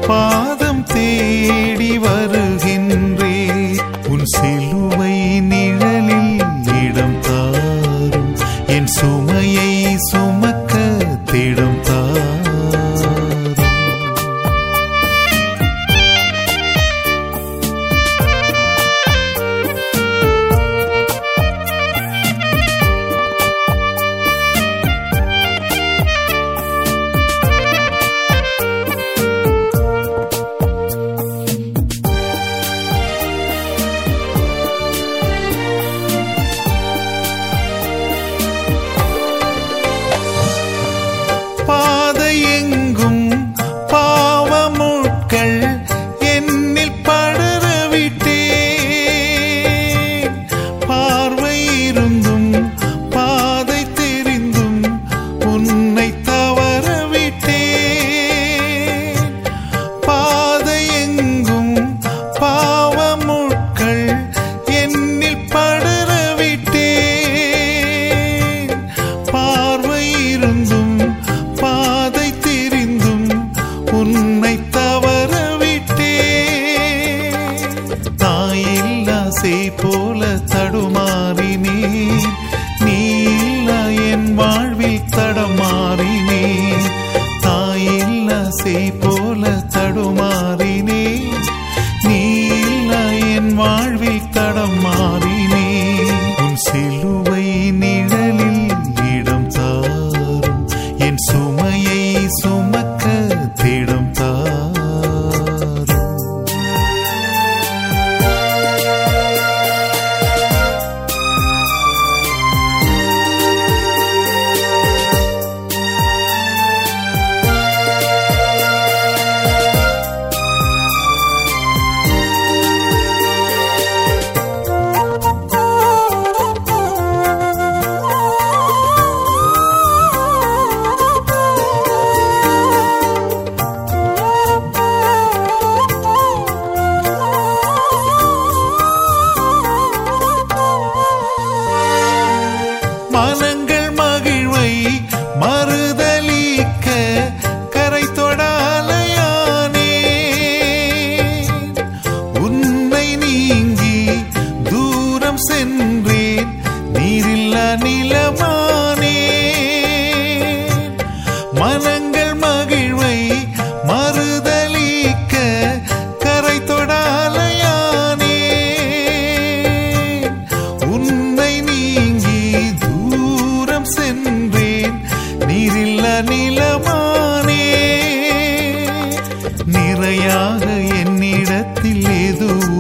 பாதம் தேடி வருகின்றே உன் சிலுவை நிழலில் இடம் தாரும் என் சுமையை சுமக்க திடம் தாரும் பாதை எங்கும் பாவமுட்கள் என்னில் படரவிட்டேன் பார்வை இருந்தும் பாதை தெரிந்தும் உன்னை தவறவிட்டேன் பாதை எங்கும் பாவமுட்கள் என்னில் படரவிட்டேன் பார்வை இருந்தும் பாதை தெரிந்தும் உன்னை தவறவிட்டேன் தாயில்லா செய் போல தடுமாறினேன் நீலா என் வாழ்வில் தடமாறினேன் தாயில்லா செய் போல தடுமாறினேன் நீலா என் வாழ்வில் தடமாறினேன் உன் சிலுவை நிழலில் இடம் தாரும் என் சுமையை சுமக்க திடம் தாரும் மனங்கள் மகிழ்வை மறுதலிக்க கரை தொடாலையானே உன்னை நீங்கி தூரம் சென்றேன் நீரில்லா நிலமானே மனங்கள் மகிழ்வை மறுதலிக்க கரை தொடாலையானே உன்னை நீங்கி தூரம் சென்றேன் நீரில்ல நிலமானே நிறையாக என்னிடத்தில் எதுவும்